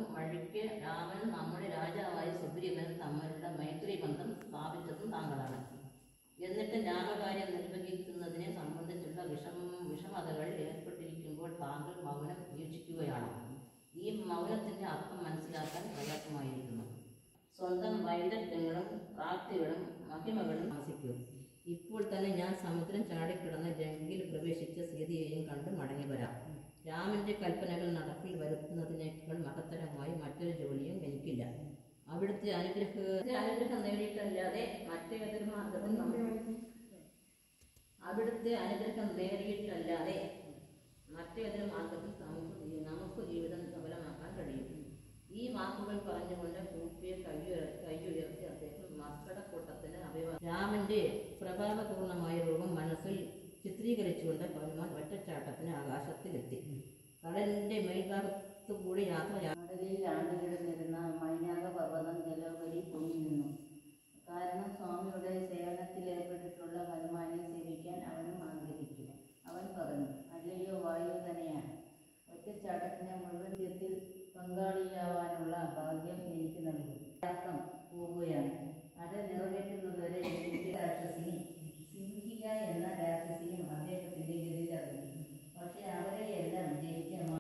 നടന്നതും വഴിക്ക് രാമനും നമ്മുടെ രാജാവായ സുഗ്രീവനും തമ്മിലുള്ള മൈത്രി ബന്ധം സ്ഥാപിച്ചതും താങ്കളാണ് എന്നിട്ട് രാമകാര്യം നിർവഹിക്കുന്നതിനെ സംബന്ധിച്ചുള്ള വിഷം വിഷമതകൾ ഏർപ്പെട്ടിരിക്കുമ്പോൾ താങ്കൾ മൗനം വീക്ഷിക്കുകയാണ് ഈ മൗനത്തിന്റെ അർത്ഥം മനസ്സിലാക്കാൻ പ്രയാസമായിരിക്കുന്നു സ്വന്തം വൈദഗ്ധ്യങ്ങളും പ്രാപ്തികളും മഹിമകളും ആസിക്കൂ ഇപ്പോൾ തന്നെ ഞാൻ സമുദ്രം ചാടിക്കിടന്ന ലങ്കയിൽ പ്രവേശിച്ച സീതയെയും കണ്ട് മടങ്ങി വരാം രാമന്റെ കൽപ്പനകൾ നടപ്പിൽ വരുത്തുന്നതിനേക്കാൾ മഹത്തരമായി മറ്റൊരു ജോലിയും എനിക്കില്ല അവിടുത്തെ അനുഗ്രഹ അനുഗ്രഹം നേടിയിട്ടല്ലാതെ മറ്റേതൊരു മാർഗവും നമുക്ക് അവിടുത്തെ അനുഗ്രഹം നേടിയിട്ടല്ലാതെ മറ്റേതൊരു മാർഗത്തിൽ നമുക്ക് ജീ- നമുക്ക് ജീവിതം സഫലമാക്കാൻ കഴിയും ഈ വാക്കുകൾ പറഞ്ഞുകൊണ്ട് കൂപ്പിയെ കയ്യുയർ കയ്യുയർത്തി അദ്ദേഹം മസ്കടക്കൂട്ടത്തിന് അഭിവാ രാമന്റെ പ്രഭാവപൂർണമായ രൂപം മനസ്സിൽ ചിത്രീകരിച്ചുകൊണ്ട് ഹനുമാൻ ഒറ്റച്ചാട്ടത്തിന് ആകാശത്തിലെത്തി കടലിന്റെ മേൽഭാഗത്തു കൂടി യാത്ര കടലിൽ ആണ്ടുകിടന്നിരുന്ന മൈനാക പർവ്വതം ജലോപരി പൊങ്ങി നിന്നു കാരണം സ്വാമിയുടെ സേവനത്തിൽ ഏർപ്പെട്ടിട്ടുള്ള ഹനുമാനെ സേവിക്കാൻ അവനും ആഗ്രഹിക്കും അവൻ പറഞ്ഞു അല്ലയോ വായുധനയാണ് ഒറ്റച്ചാട്ടത്തിന് മുഴുവൻ തീർത്തിൽ പങ്കാളിയാവാനുള്ള ഭാഗ്യം എനിക്ക് നൽകും അർത്ഥം പോവുകയാണ് അത് നിറവേറ്റുന്നതുവരെ